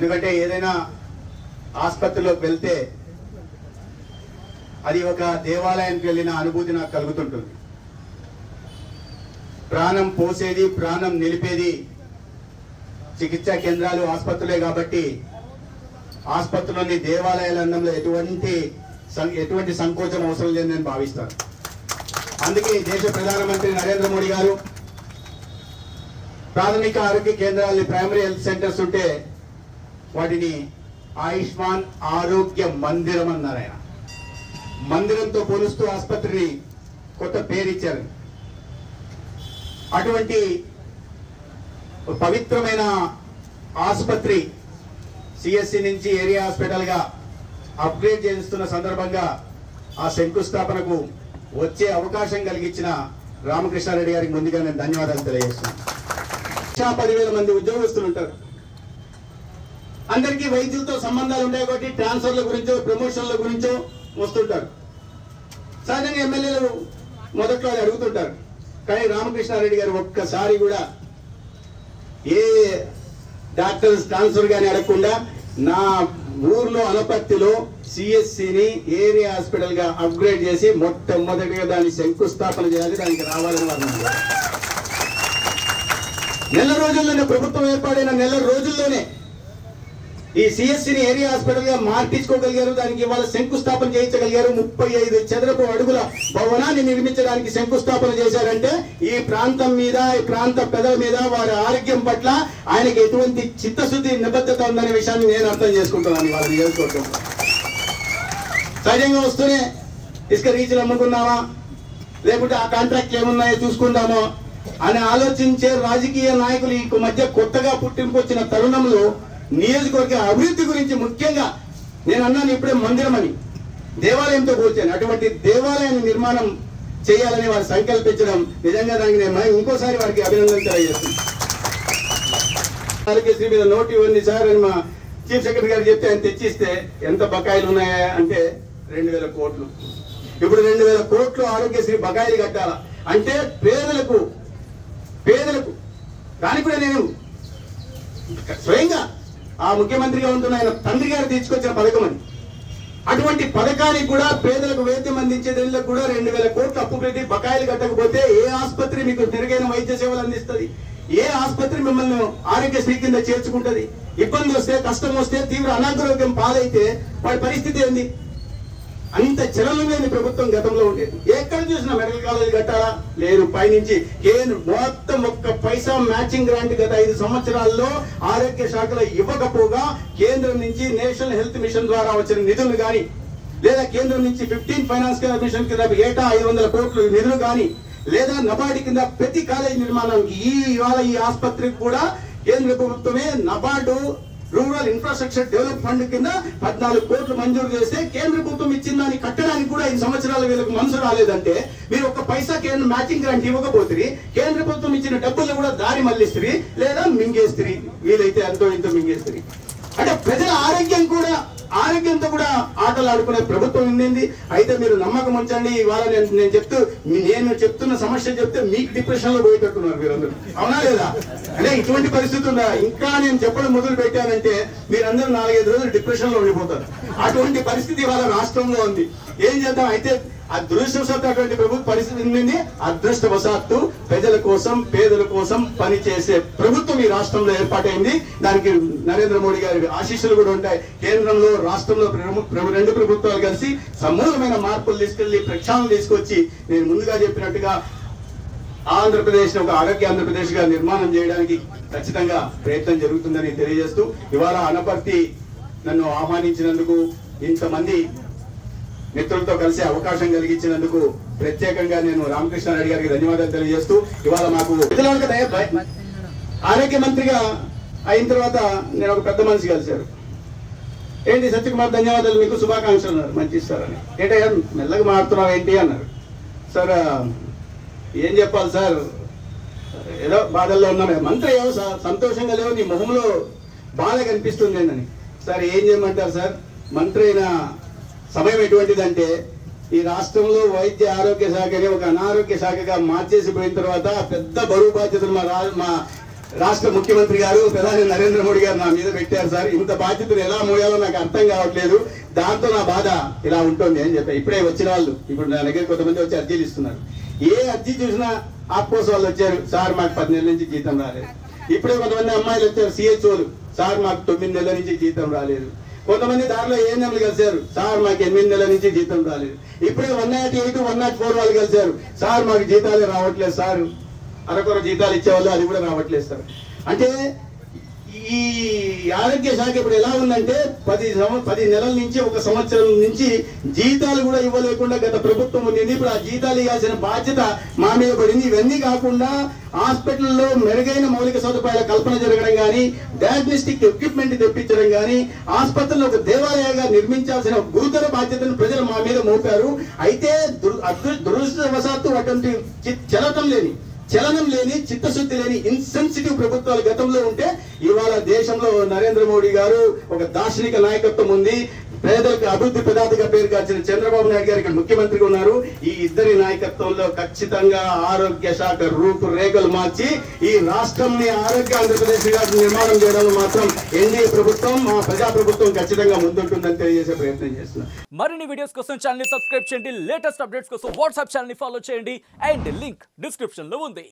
ఎందుకంటే ఏదైనా ఆసుపత్రిలోకి వెళ్తే అది ఒక దేవాలయానికి వెళ్ళిన అనుభూతి నాకు కలుగుతుంటుంది ప్రాణం పోసేది ప్రాణం నిలిపేది చికిత్సా కేంద్రాలు ఆసుపత్రులే కాబట్టి ఆసుపత్రులోని దేవాలయాల అన్నంలో ఎటువంటి సం- ఎటువంటి సంకోచం అవసరం లేదని నేను భావిస్తాను అందుకే ఈ దేశ ప్రధానమంత్రి నరేంద్ర మోడీ గారు ప్రాథమిక ఆరోగ్య కేంద్రాలని ప్రైమరీ హెల్త్ సెంటర్స్ ఉంటే వాటిని ఆయుష్మాన్ ఆరోగ్య మందిరం అన్నారు ఆయన మందిరంతో పోలుస్తూ ఆసుపత్రిని కొత్త పేరు ఇచ్చారు అటువంటి పవిత్రమైన ఆసుపత్రి సిఎస్సి నుంచి ఏరియా హాస్పిటల్ గా అప్గ్రేడ్ చేస్తున్న సందర్భంగా ఆ శంకుస్థాపనకు వచ్చే అవకాశం కలిగించిన రామకృష్ణారెడ్డి గారికి ముందుగా నేను ధన్యవాదాలు తెలియజేస్తున్నాను లక్షా పదివేల మంది ఉద్యోగస్తులు ఉంటారు అందరికీ వైద్యులతో సంబంధాలు ఉంటాయి కాబట్టి ట్రాన్స్ఫర్ల గురించో ప్రమోషన్ల గురించో వస్తుంటారు సహజంగా ఎమ్మెల్యేలు మొదట్లో అది అడుగుతుంటారు కానీ రామకృష్ణారెడ్డి గారు ఒక్కసారి కూడా ఏ డాక్టర్స్ ట్రాన్స్ఫర్ గాని అడగకుండా నా ఊర్లో అనపత్తిలో సిఎస్సిని ఏరియా హాస్పిటల్ గా అప్గ్రేడ్ చేసి మొట్టమొదటిగా దాన్ని శంకుస్థాపన చేయాలి దానికి రావాలని వారు అన్నారు. నెల రోజుల్లోనే ప్రభుత్వం ఏర్పాటైన నెల రోజుల్లోనే ఈ సిఎస్సిని ఏరియా హాస్పిటల్ గా మార్పించుకోగలిగారు దానికి ఇవాళ శంకుస్థాపన చేయించగలిగారు ముప్పై ఐదు చదరపు అడుగుల భవనాన్ని నిర్మించడానికి శంకుస్థాపన చేశారంటే ఈ ప్రాంతం మీద ఈ ప్రాంత పెదల మీద వారి ఆరోగ్యం పట్ల ఆయనకి ఎటువంటి చిత్తశుద్ధి నిబద్ధత ఉందనే విషయాన్ని నేను అర్థం చేసుకుంటున్నాను ఇవాళ నియోజకవర్గం సహజంగా వస్తూనే ఇసుక రీచ్లు అమ్ముకున్నామా లేకుంటే ఆ కాంట్రాక్ట్లు ఏమున్నాయో చూసుకుందామో అని ఆలోచించే రాజకీయ నాయకులు ఈ మధ్య కొత్తగా పుట్టింపుకొచ్చిన తరుణంలో నియోజకవర్గ అభివృద్ధి గురించి ముఖ్యంగా నేను అన్నాను ఇప్పుడే మందిరం అని దేవాలయంతో పోల్చాను అటువంటి దేవాలయాన్ని నిర్మాణం చేయాలని వారు సంకల్పించడం నిజంగా దానికి నేను మళ్ళీ ఇంకోసారి వారికి అభినందన తెలియజేస్తున్నాను ఆరోగ్యశ్రీ మీద నోటు ఇవ్వండి సార్ అని మా చీఫ్ సెక్రటరీ గారు చెప్తే ఆయన తెచ్చిస్తే ఎంత బకాయిలు ఉన్నాయా అంటే రెండు వేల కోట్లు ఇప్పుడు రెండు వేల కోట్లు ఆరోగ్యశ్రీ బకాయిలు కట్టాలా అంటే పేదలకు పేదలకు దానికి కూడా నేను స్వయంగా ఆ ముఖ్యమంత్రిగా ఉంటున్న ఆయన తండ్రి గారు తీసుకొచ్చిన పథకం అది అటువంటి పథకానికి కూడా పేదలకు వైద్యం అందించే దానిలో కూడా రెండు వేల కోట్లు అప్పు పెట్టి బకాయిలు కట్టకపోతే ఏ ఆసుపత్రి మీకు మెరుగైన వైద్య సేవలు అందిస్తుంది ఏ ఆసుపత్రి మిమ్మల్ని ఆరోగ్యశ్రీ కింద చేర్చుకుంటది ఇబ్బంది వస్తే కష్టం వస్తే తీవ్ర అనారోగ్యం పాలైతే వాడి పరిస్థితి ఏంది అంత చలనం లేని ప్రభుత్వం గతంలో ఉండేది ఎక్కడ చూసినా మెడికల్ కాలేజ్ కట్టాలా లేదు పైనుంచి కేంద్ర మొత్తం ఒక్క పైసా మ్యాచింగ్ గ్రాంట్ గత ఐదు సంవత్సరాల్లో ఆరోగ్య శాఖలో ఇవ్వకపోగా కేంద్రం నుంచి నేషనల్ హెల్త్ మిషన్ ద్వారా వచ్చిన నిధులు కానీ లేదా కేంద్రం నుంచి ఫిఫ్టీన్ ఫైనాన్స్ మిషన్ కింద ఏటా ఐదు వందల కోట్లు నిధులు కానీ లేదా నబార్డు కింద ప్రతి కాలేజ్ నిర్మాణానికి ఈ ఇవాళ ఈ ఆసుపత్రికి కూడా కేంద్ర ప్రభుత్వమే NABARD rural infrastructure develop fund కింద పద్నాలుగు కోట్లు మంజూరు చేస్తే కేంద్ర ప్రభుత్వం ఇచ్చిన దాన్ని కట్టడానికి కూడా ఐదు సంవత్సరాల వీళ్ళకి మనసు రాలేదంటే మీరు ఒక పైసా కేంద్ర మ్యాచింగ్ గ్రాంట్ ఇవ్వకపోతే కేంద్ర ప్రభుత్వం ఇచ్చిన డబ్బులు కూడా దారి మళ్ళిస్తుంది లేదా మింగేస్తుంది వీలైతే ఎంతో ఇంతో మింగేస్తుంది అంటే ప్రజల ఆరోగ్యం కూడా ఆరోగ్యంతో కూడా ఆటలు ఆడుకునే ప్రభుత్వం ఉండింది అయితే మీరు నమ్మకం ఉంచండి ఇవాళ నేను నేను చెప్తూ మీ- నేను చెప్తున్న సమస్య చెప్తే మీకు డిప్రెషన్ లో పోయేటట్టున్నారు మీరందరూ అవునా లేదా అంటే ఇటువంటి పరిస్థితి ఉందా ఇంకా నేను చెప్పడం మొదలు పెట్టానంటే మీరందరూ నాలుగైదు రోజులు డిప్రెషన్ లో ఉండిపోతారు అటువంటి పరిస్థితి ఇవాళ రాష్ట్రంలో ఉంది ఏం చేద్దాం అయితే అదృష్టవశాత్తు అటువంటి ప్రభుత్వ పరిస్థితి ఉండింది అదృష్టవశాత్తు ప్రజల కోసం పేదల కోసం పనిచేసే ప్రభుత్వం ఈ రాష్ట్రంలో ఏర్పాటైంది దానికి నరేంద్ర మోడీ గారి ఆశీస్సులు కూడా ఉంటాయి కేంద్రంలో రాష్ట్రంలో ప్రభు- ప్రభు- రెండు ప్రభుత్వాలు కలిసి సమూలమైన మార్పులు తీసుకెళ్లి ప్రక్షాళన తీసుకొచ్చి నేను ముందుగా చెప్పినట్టుగా ఆంధ్రప్రదేశ్ ఒక ఆరోగ్య ఆంధ్రప్రదేశ్ గా నిర్మాణం చేయడానికి ఖచ్చితంగా ప్రయత్నం జరుగుతుందని తెలియజేస్తూ ఇవాళ అనపర్తి నన్ను ఆహ్వానించినందుకు ఇంతమంది మిత్రులతో కలిసి అవకాశం కలిగించినందుకు ప్రత్యేకంగా నేను రామకృష్ణారెడ్డి గారికి ధన్యవాదాలు తెలియజేస్తూ ఇవాళ మాకు మిత్రులకు దయ- భయ- ఆరోగ్య మంత్రిగా అయిన తర్వాత నేను ఒక పెద్ద మనిషి కలిశారు ఏంటి సత్యకుమార్ ధన్యవాదాలు మీకు శుభాకాంక్షలు అన్నారు మంచి సార్ అని ఏంటయ్యా మెల్లగా మారుతున్నావు ఏంటి అన్నారు సార్ ఆ, ఏం చెప్పాలి సార్ ఏదో బాధల్లో ఉన్నామే మంత్రి ఏమో సార్ సంతోషంగా లేవు నీ మొహంలో బాధ కనిపిస్తుంది అని సార్ ఏం చేయమంటారు సార్ మంత్రి అయిన సమయం ఎటువంటిదంటే ఈ రాష్ట్రంలో వైద్య ఆరోగ్య శాఖని ఒక అనారోగ్య శాఖగా మార్చేసి పోయిన తర్వాత పెద్ద బరువు బాధ్యతలు మా రా మా రాష్ట్ర ముఖ్యమంత్రి గారు ప్రధాని నరేంద్ర మోడీ గారు నా మీద పెట్టారు సార్ ఇంత బాధ్యతను ఎలా మోయాలో నాకు అర్థం కావట్లేదు దాంతో నా బాధ ఇలా ఉంటుంది అని చెప్పి ఇప్పుడే వచ్చిన వాళ్ళు ఇప్పుడు నా దగ్గర కొంతమంది వచ్చి అర్జీలు ఇస్తున్నారు ఏ అర్జీ చూసినా ఆప్కోస్ వాళ్ళు వచ్చారు సార్ మాకు పది నెలల నుంచి జీతం రాలేదు ఇప్పుడే కొంతమంది అమ్మాయిలు వచ్చారు సిహెచ్ఓలు సార్ మాకు తొమ్మిది నెలల నుంచి జీతం రాలేదు కొంతమంది దారిలో ఏఎన్ఎంలు కలిశారు సార్ మాకు ఎనిమిది నెలల నుంచి జీతం రాలేదు ఇప్పుడే one not eight one not four వాళ్ళు కలిశారు సార్ మాకు జీతాలే రావట్లేదు సార్ అరకొర జీతాలు ఇచ్చేవాళ్ళు అది కూడా రావట్లేదు సార్ అంటే ఈ ఆరోగ్య శాఖ ఇప్పుడు ఎలా ఉందంటే పది సంవ- పది నెలల నుంచి ఒక సంవత్సరం నుంచి జీతాలు కూడా ఇవ్వలేకుండా గత ప్రభుత్వం ఉంది ఇప్పుడు ఆ జీతాలు ఇవ్వాల్సిన బాధ్యత మా మీద పడింది ఇవన్నీ కాకుండా హాస్పిటల్లో మెరుగైన మౌలిక సదుపాయాల కల్పన జరగడం కానీ డయాగ్నోస్టిక్ ఎక్విప్మెంట్ తెప్పించడం కానీ ఆసుపత్రిలో ఒక దేవాలయంగా నిర్మించాల్సిన గురుతర బాధ్యతను ప్రజలు మా మీద మోపారు అయితే దుర్- అదృ- దురదృష్టవశాత్తు అటువంటి చి- చలతం లేని చలనం లేని చిత్తశుద్ధి లేని ఇన్సెన్సిటివ్ ప్రభుత్వాలు గతంలో ఉంటే ఇవాళ దేశంలో నరేంద్ర మోడీ గారు ఒక దార్శనిక నాయకత్వం ఉంది పేదలకు అభివృద్ధి ప్రదాతగా పేరు కాల్చిన చంద్రబాబు నాయుడు గారు ఇక్కడ ముఖ్యమంత్రిగా ఉన్నారు ఈ ఇద్దరి నాయకత్వంలో ఖచ్చితంగా ఆరోగ్య శాఖ రూపురేఖలు మార్చి ఈ రాష్ట్రంని ఆరోగ్య ఆంధ్రప్రదేశ్ గా నిర్మాణం చేయడంలో మాత్రం ఎన్డీఏ ప్రభుత్వం మా ప్రజా ప్రభుత్వం ఖచ్చితంగా ముందుంటుందని తెలియజేసే ప్రయత్నం చేస్తున్నారు మరిన్ని వీడియోస్ కోసం ఛానల్ ని సబ్స్క్రైబ్ చేయండి లేటెస్ట్ అప్డేట్స్ కోసం వాట్సాప్ ఛానల్ ని ఫాలో చేయండి అండ్ లింక్ డిస్క్రిప్షన్ లో ఉంది